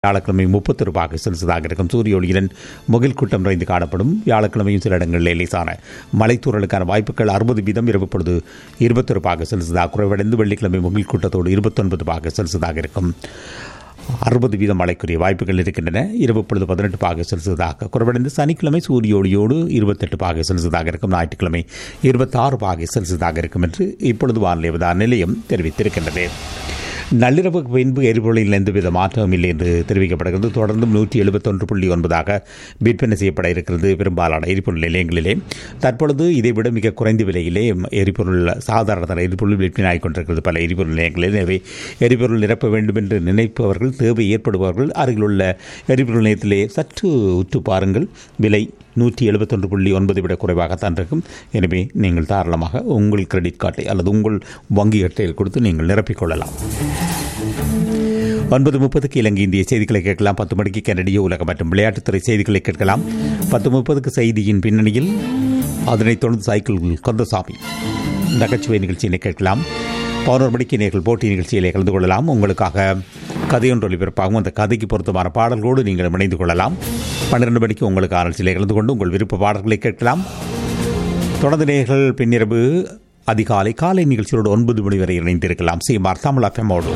வியாழக்கிழமை முப்பத்தி ரூபாய்க்கு செல்சியஸாக இருக்கும் சூரிய ஒளியுடன் முகில் கூட்டம் நிறைந்து காணப்படும் வியாழக்கிழமையும் சில இடங்களில் லேசான மலைத்தூரலுக்கான வாய்ப்புகள் அறுபது வீதம் இரவு பொழுது இருபத்தி ரூபாய்க்கு செல்சியஸாக குறைவடைந்து வெள்ளிக்கிழமை முகில் கூட்டத்தோடு இருபத்தொன்பது பாக செல்சியஸாக இருக்கும் அறுபது வீதம் மழைக்குரிய வாய்ப்புகள் இருக்கின்றன இரவு பொழுது பதினெட்டு பாக செல்சியஸாக குறைவடைந்து சனிக்கிழமை சூரிய ஒளியோடு இருபத்தெட்டு பாக செல்சியஸாக இருக்கும் ஞாயிற்றுக்கிழமை இருபத்தாறு பாக செல்சியஸாக இருக்கும் என்று இப்பொழுது வானிலை விதான நிலையம் தெரிவித்திருக்கின்றது நள்ளிரவுக்கு பின்பு எரிபொருளில் எந்தவித மாற்றமும் இல்லை என்று தெரிவிக்கப்படுகிறது தொடர்ந்தும் நூற்றி எழுபத்தொன்று புள்ளி ஒன்பதாக விற்பனை செய்யப்பட இருக்கிறது பெரும்பாலான எரிபொருள் நிலையங்களிலே தற்பொழுது இதைவிட மிக குறைந்த விலையிலே எரிபொருள் சாதாரண தர எரிபொருள் விற்பனையாகிக் கொண்டிருக்கிறது பல எரிபொருள் நிலையங்களில் எனவே எரிபொருள் நிரப்ப வேண்டும் என்று நினைப்பவர்கள் தேவை ஏற்படுபவர்கள் அருகிலுள்ள எரிபொருள் நிலையத்திலே சற்று உற்று பாருங்கள் விலை நூற்றி எழுபத்தொன்று புள்ளி ஒன்பதை விட குறைவாகத்தான் இருக்கும் எனவே நீங்கள் தாராளமாக உங்கள் கிரெடிட் கார்டை அல்லது உங்கள் வங்கி அட்டையில் கொடுத்து நீங்கள் நிரப்பிக்கொள்ளலாம் ஒன்பது முப்பதுக்கு இலங்கை இந்திய செய்திகளை கேட்கலாம் பத்து மணிக்கு கனடிய உலகம் மற்றும் விளையாட்டுத்துறை செய்திகளை கேட்கலாம் பத்து முப்பதுக்கு செய்தியின் பின்னணியில் அதனைத் தொடர்ந்து சைக்கிள் கந்தசாமி நகைச்சுவை நிகழ்ச்சியினை கேட்கலாம் பதினோரு மணிக்கு நீங்கள் போட்டி நிகழ்ச்சியிலே கலந்து கொள்ளலாம் உங்களுக்காக கதையொன்று ஒளிபரப்பாகும் அந்த கதைக்கு பொருத்தமான பாடல்களோடு நீங்கள் இணைந்து கொள்ளலாம் பன்னிரண்டு மணிக்கு உங்களுக்கு ஆராய்ச்சியிலே கலந்து கொண்டு உங்கள் விருப்ப பாடல்களை கேட்கலாம் தொடர்ந்து நேர்கள் பின்னிரவு அதிகாலை காலை நிகழ்ச்சியோடு ஒன்பது மணி வரை இணைந்திருக்கலாம் சி தமிழ் எஃப்எம்மோடு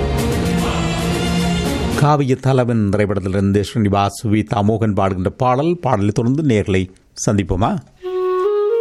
காவிய தலைவன் திரைப்படத்திலிருந்து ஸ்ரீனிவாஸ் வி மோகன் பாடுகின்ற பாடல் பாடலை தொடர்ந்து நேர்களை சந்திப்போமா